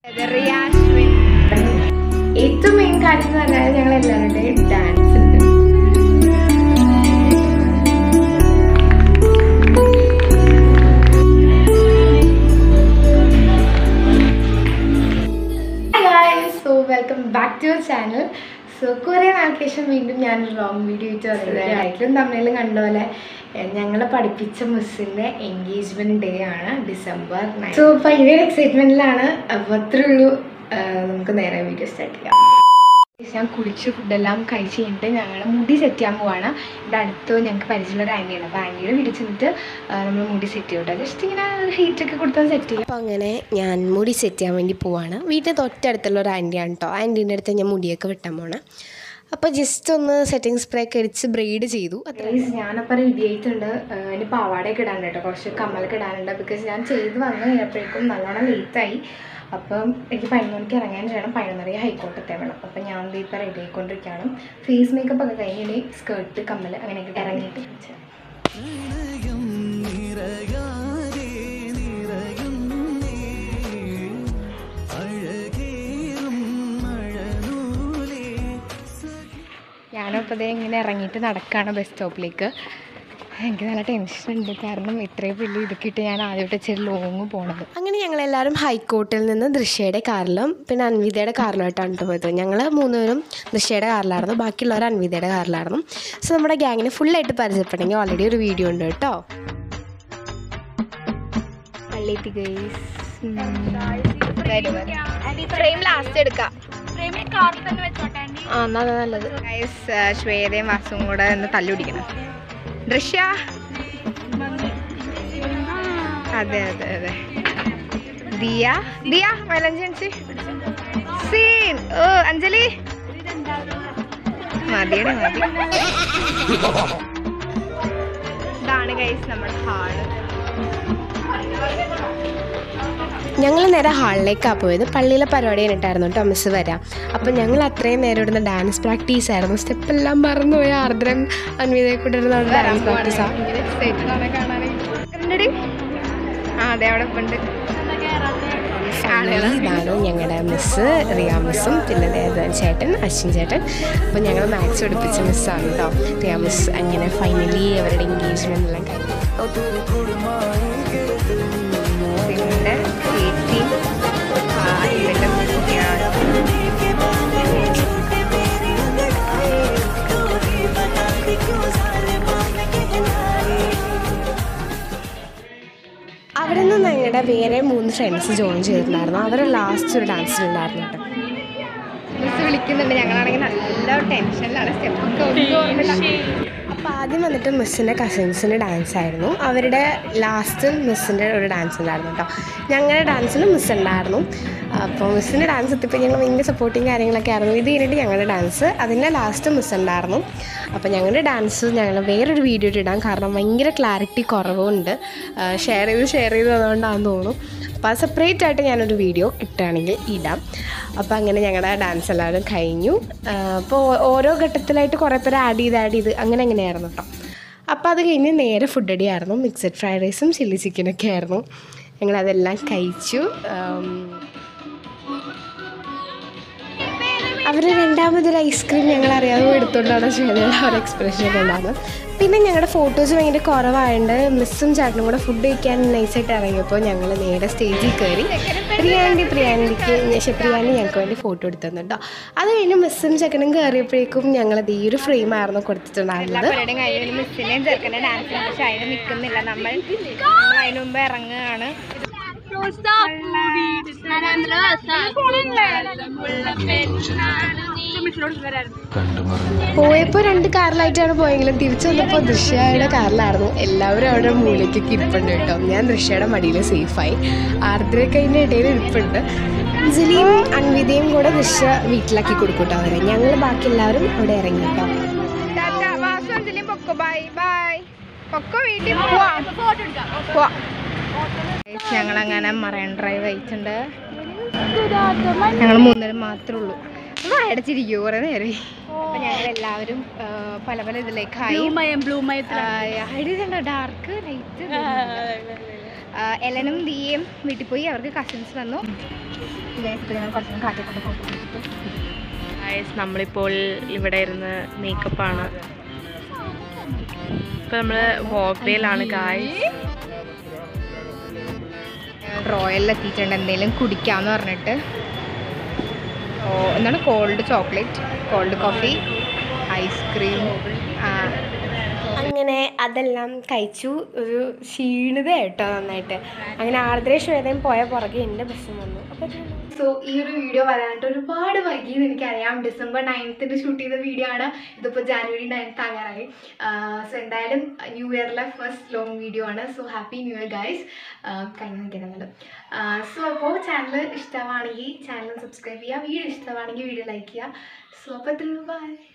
ഏറ്റവും മെയിൻ കാര്യം എന്ന് പറഞ്ഞാൽ ഞങ്ങൾ എല്ലാവരുടെയും ഡാൻസ് ഉണ്ട് so welcome back to your channel so കുറേ നാൾക്ക് ശേഷം വീണ്ടും ഞാൻ ലോങ് വീഡിയോ ഇട്ട് വന്നത് ടൈറ്റിലും തമ്മിലും കണ്ട പോലെ ഞങ്ങളെ പഠിപ്പിച്ച മിസ്സിൻ്റെ എൻഗേജ്മെൻറ്റ് ഡേ ആണ് ഡിസംബർ നയൻ സോ ഭയങ്കര എക്സൈറ്റ്മെൻറ്റിലാണ് അപ്പോൾ അത്രേ ഉള്ളൂ ആ, നമുക്ക് നേരെ വീഡിയോ സ്റ്റാർട്ട് ചെയ്യാം ഞാൻ കുളിച്ച് ഫുഡെല്ലാം കഴിച്ച് കഴിഞ്ഞിട്ട് ഞങ്ങൾ മുടി സെറ്റ് ചെയ്യാൻ പോവാണ് ഇവിടെ അടുത്ത് ഞങ്ങൾക്ക് പരിചയമുള്ള ഒരു ആൻറ്റിയാണ് അപ്പോൾ ആൻറ്റിയുടെ വീട്ടിൽ ചെന്നിട്ട് നമ്മൾ മുടി സെറ്റ് ചെയ്യും കേട്ടോ ജസ്റ്റ് ഇങ്ങനെ ഹീറ്റൊക്കെ കൊടുത്താൽ സെറ്റ് ചെയ്യും അപ്പോൾ അങ്ങനെ ഞാൻ മുടി സെറ്റ് ചെയ്യാൻ വേണ്ടി പോവാണ് വീട്ടിൽ തൊട്ടടുത്തുള്ള ഒരു ആൻറ്റിയാണ് കേട്ടോ ആൻറ്റീൻ്റെ അടുത്ത് ഞാൻ മുടിയൊക്കെ വെട്ടാൻ പോണേ അപ്പോൾ ജസ്റ്റ് ഒന്ന് സെറ്റിംഗ് സ്പ്രേ ഒക്കെ അടിച്ച് ബ്രെയ്ഡ് ചെയ്തു അത്ര Guys, ഞാനപ്പോൾ റെഡി ആയിട്ടുണ്ട് ആഹ് ഇനി പാവാടയൊക്കെ ഇടാനുണ്ട് കേട്ടോ കുറച്ച് കമ്മലൊക്കെ ഇടാനുണ്ട് ബിക്കോസ് ഞാൻ ചെയ്ത് വന്ന് കഴിഞ്ഞപ്പോഴേക്കും നല്ലോണം ലേറ്റായി അപ്പം എനിക്ക് പതിനൊന്ന് മണിക്ക് ഇറങ്ങാൻ ചെയ്യണം പതിനൊന്നര ഹൈക്കോട്ടത്തെ വേണം അപ്പം ഞാൻ ദേ ഇപ്പം റെഡി ആയിക്കൊണ്ടിരിക്കുകയാണ് ഫേസ് മേക്കപ്പ് ഒക്കെ കഴിഞ്ഞ് ഇനി സ്കേർട്ട് കമ്മൽ അങ്ങനെയൊക്കെ ഇറങ്ങിയിട്ട് ഞാനപ്പോൾ ദേ ഇങ്ങനെ ഇറങ്ങിയിട്ട് നടക്കുകയാണ് ബസ് സ്റ്റോപ്പിലേക്ക് എനിക്ക് നല്ല ടെൻഷൻ ഉണ്ട് കാരണം ഇത്രയും വലിയ ഇതൊക്കെ ഇട്ട് ഞാൻ ആദ്യമായിട്ട് ഇച്ചിരി ലോങ് പോണത് അങ്ങനെ ഞങ്ങളെല്ലാവരും ഹൈക്കോർട്ടിൽ നിന്ന് ദൃശ്യയുടെ കാറിലും പിന്നെ അൻവിതയുടെ കാറിലോട്ടാണ് കേട്ടോ പോയത് ഞങ്ങൾ മൂന്നുപേരും ദൃശ്യയുടെ കാറിലായിരുന്നു ബാക്കിയുള്ളവർ അൻവിതയുടെ കാറിലായിരുന്നു സോ നമ്മുടെ ഗ്യാങ്ങിനെ ഫുള്ളായിട്ട് പരിചയപ്പെട്ടെങ്കിൽ ഓൾറെഡി ഒരു വീഡിയോ ഉണ്ട് കേട്ടോ പള്ളിത്തി ഗൈസ് ഫ്രെയിം ലാസ്റ്റ് എടുക്കാം ആ എന്നാ അതാ നല്ലത് ഗൈസ് ശ്വേതയും വാസും കൂടെ ഒന്ന് തല്ലുപിടിക്കണം ദൃശ്യ അതെ അതെ അതെ ദിയ ദിയ മൈലഞ്ചി സീൻ ഓ അഞ്ജലി മതിയുടെ മതി ഇതാണ് ഗൈസ് നമ്മുടെ ഹാള് ഞങ്ങൾ നേരെ ഹാളിലേക്കാണ് പോയത് പള്ളിയിലെ പരിപാടി കഴിഞ്ഞിട്ടായിരുന്നു കേട്ടോ മിസ് വരാം അപ്പം ഞങ്ങൾ അത്രയും നേരം ഇടുന്ന ഡാൻസ് പ്രാക്ടീസ് ആയിരുന്നു സ്റ്റെപ്പ് എല്ലാം മറന്നുപോയി ആർദ്രം അൻവിതയെ കൊണ്ടിരുന്ന ഡാൻസ് പ്രാക്ടീസാണ് കണ്ടടി ആ അതെ അവിടെ ഇപ്പൊ ഉണ്ട് ഇതാണ് ഞങ്ങളുടെ മിസ്സ് റിയ മിസ്സും പിന്നെ ദേവദാൻ ചേട്ടൻ അശ്വിൻ ചേട്ടൻ അപ്പോൾ ഞങ്ങൾ മാത്സ് പഠിപ്പിച്ച മിസ്സാണ് കേട്ടോ റിയ മിസ് അങ്ങനെ ഫൈനലി അവരുടെ എൻഗേജ്മെൻ്റ് എല്ലാം കഴിഞ്ഞു പിന്നെ ചേച്ചി ആ, അച്ഛൻ്റെ കുട്ടിയാണ് അവിടെ നിന്ന് ഞങ്ങളുടെ വേറെ മൂന്ന് ഫ്രണ്ട്സ് ജോയിൻ ചെയ്തിട്ടുണ്ടായിരുന്നു അവർ ലാസ്റ്റ് ഒരു ഡാൻസിലുണ്ടായിരുന്നു കേട്ടോ മിസ് വിളിക്കുന്നുണ്ട് ഞങ്ങളാണെങ്കിൽ നല്ല ടെൻഷനിലാണ് സ്റ്റെപ്പൊക്കെ ഒന്നും ഓർമ്മയില്ല അപ്പോൾ ആദ്യം വന്നിട്ട് മിസ്സിൻ്റെ കസിൻസിൻ്റെ ഡാൻസ് ആയിരുന്നു അവരുടെ ലാസ്റ്റ് മിസ്സിൻ്റെ ഒരു ഡാൻസ് ഉണ്ടായിരുന്നു കേട്ടോ ഞങ്ങളുടെ ഡാൻസിലും മിസ് ഉണ്ടായിരുന്നു അപ്പോൾ മിസ്സിൻ്റെ ഡാൻസ് എത്തിയപ്പോൾ ഞങ്ങൾ ഭയങ്കര സപ്പോർട്ടിങ് കാര്യങ്ങളൊക്കെ ആയിരുന്നു ഇത് കഴിഞ്ഞിട്ട് ഞങ്ങളുടെ ഡാൻസ് അതിൻ്റെ ലാസ്റ്റ് മിസ് ഉണ്ടായിരുന്നു അപ്പോൾ ഞങ്ങളുടെ ഡാൻസ് ഞങ്ങൾ വേറൊരു വീഡിയോ ഇടാം കാരണം ഭയങ്കര ക്ലാരിറ്റി കുറവുണ്ട് ഷെയർ ചെയ്ത് ഷെയർ ചെയ്ത് അതുകൊണ്ടാണെന്ന് തോന്നുന്നു അപ്പോൾ അത് സെപ്പറേറ്റ് ആയിട്ട് ഞാനൊരു വീഡിയോ കിട്ടുകയാണെങ്കിൽ ഇടാം അപ്പോൾ അങ്ങനെ ഞങ്ങളുടെ ഡാൻസ് എല്ലാവരും കഴിഞ്ഞു അപ്പോൾ ഓരോ ഘട്ടത്തിലായിട്ട് കുറേ പേര് ആഡ് ചെയ്ത് ആഡ് ചെയ്ത് അങ്ങനെ അങ്ങനെയായിരുന്നു കേട്ടോ അപ്പോൾ അത് കഴിഞ്ഞ് നേരെ ഫുഡ് അടിയായിരുന്നു മിക്സഡ് ഫ്രൈഡ് റൈസും ചില്ലി ചിക്കനൊക്കെ ആയിരുന്നു ഞങ്ങളതെല്ലാം കഴിച്ചു ആം, അവർ രണ്ടാമതൊരു ഐസ്ക്രീം ഞങ്ങൾ അറിയാതെ എടുത്തുകൊണ്ടാണ് ശ്വേതയുടെ ആ ഒരു എക്സ്പ്രഷൻ ഒക്കെ ഉണ്ടാകുന്നത് പിന്നെ ഞങ്ങളുടെ ഫോട്ടോസ് ഭയങ്കര കുറവായതുകൊണ്ട് മിസ്സും ചേട്ടനും കൂടെ ഫുഡ് കഴിക്കാൻ നൈസായിട്ട് ഇറങ്ങിയപ്പോൾ ഞങ്ങൾ നേരെ സ്റ്റേജിൽ കയറി പ്രിയാൻറ്റി പ്രിയാൻറ്റിക്ക് പക്ഷേ പ്രിയാൻറ്റി ഞങ്ങൾക്ക് വേണ്ടി ഫോട്ടോ എടുത്തു തന്നു കേട്ടോ അത് കഴിഞ്ഞ് മിസ്സും ചെക്കനും കയറിയപ്പോഴേക്കും ഞങ്ങളത് ഈ ഒരു ഫ്രെയിമായിരുന്നു കൊടുത്തിട്ടുണ്ടായിരുന്നത് പരിപാടിയും കഴിഞ്ഞ മിസ്സിനെയും ചെറുക്കൻ്റെ ഡാൻസിനും പക്ഷെ അതിന് നിൽക്കുന്നില്ല നമ്മൾ നമ്മൾ അതിന് മുമ്പ് ഇറങ്ങുകയാണ് പോയപ്പോൾ രണ്ട് കാറിലായിട്ടാണ് പോയെങ്കിലും തിരിച്ചു വന്നപ്പോൾ ദൃശ്യയുടെ കാറിലായിരുന്നു എല്ലാവരും അവിടെ മൂലയ്ക്കൊക്കെ ഇരിപ്പുണ്ട് കേട്ടോ ഞാൻ ദൃശ്യയുടെ മടിയിൽ സേഫായി ആർദ്രയൊക്കെ അതിൻ്റെ ഇടയിൽ ഇരിപ്പുണ്ട് അഞ്ജലിയും അൻവിതയും കൂടെ ദൃശ്യ വീട്ടിലാക്കി കൊടുക്കും കേട്ടോ അവരെ ഞങ്ങൾ ബാക്കി എല്ലാവരും അവിടെ ഇറങ്ങി കേട്ടോ ടാറ്റ വാസു അഞ്ജലിയും പൊക്കോ ബൈ ബൈ പൊക്കോ വീട്ടിൽ പോവാം പോവാം ഞങ്ങൾ അങ്ങനെ മറൈൻ ഡ്രൈവ് അയച്ചിട്ടുണ്ട് ഞങ്ങൾ മൂന്നുപേരും മാത്രമേ ഉള്ളൂ ഒന്ന് അടച്ചിരിക്കുമോ കുറേ നേരം അപ്പൊ ഞങ്ങൾ എല്ലാവരും പല പല ഇതിലേക്കായി ബ്ലൂ ഡാർക്ക് ലൈറ്റ് എലനും ദിയയും വീട്ടിൽ പോയി അവർക്ക് കസിൻസ് വന്നു കുറച്ചും കാട്ടിക്കൊണ്ട് ഫോട്ടോ ഗായ്സ് നമ്മളിപ്പോൾ ഇവിടെ ഇരുന്ന് മേക്കപ്പാണ് ഇപ്പം നമ്മൾ വോക്വേയിലാണ് ഗായ്സ് റോയലിൽ എത്തിയിട്ടുണ്ട് എന്തെങ്കിലും കുടിക്കാമെന്ന് പറഞ്ഞിട്ട് ഓ എന്താണ് cold chocolate cold coffee ice cream അങ്ങനെ അതെല്ലാം കഴിച്ചു ഒരു ക്ഷീണിത കേട്ടോ നന്നായിട്ട് അങ്ങനെ ആർദ്ര ശ്വേതയും പോയ പുറകെ എൻ്റെ ബസ്സും വന്നു അപ്പോൾ സോ ഈ ഒരു വീഡിയോ വരാനായിട്ട് ഒരുപാട് വൈകിയെന്ന് എനിക്കറിയാം ഡിസംബർ നയൻത്തിന് ഷൂട്ട് ചെയ്ത വീഡിയോ ആണ് ഇതിപ്പോൾ ജാനുവരി നയൻത്ത് ആകാറായി സോ എന്തായാലും ന്യൂ ഇയറിലെ ഫസ്റ്റ് ലോങ് വീഡിയോ ആണ് so happy new year guys കഴിഞ്ഞ നിൽക്കുന്നത് സോ അപ്പോൾ ചാനൽ ഇഷ്ടമാണെങ്കിൽ ചാനൽ സബ്സ്ക്രൈബ് ചെയ്യുക വീഡിയോ ഇഷ്ടമാണെങ്കിൽ വീഡിയോ ലൈക്ക് ചെയ്യുക സോ അപ്പോൾ ബൈ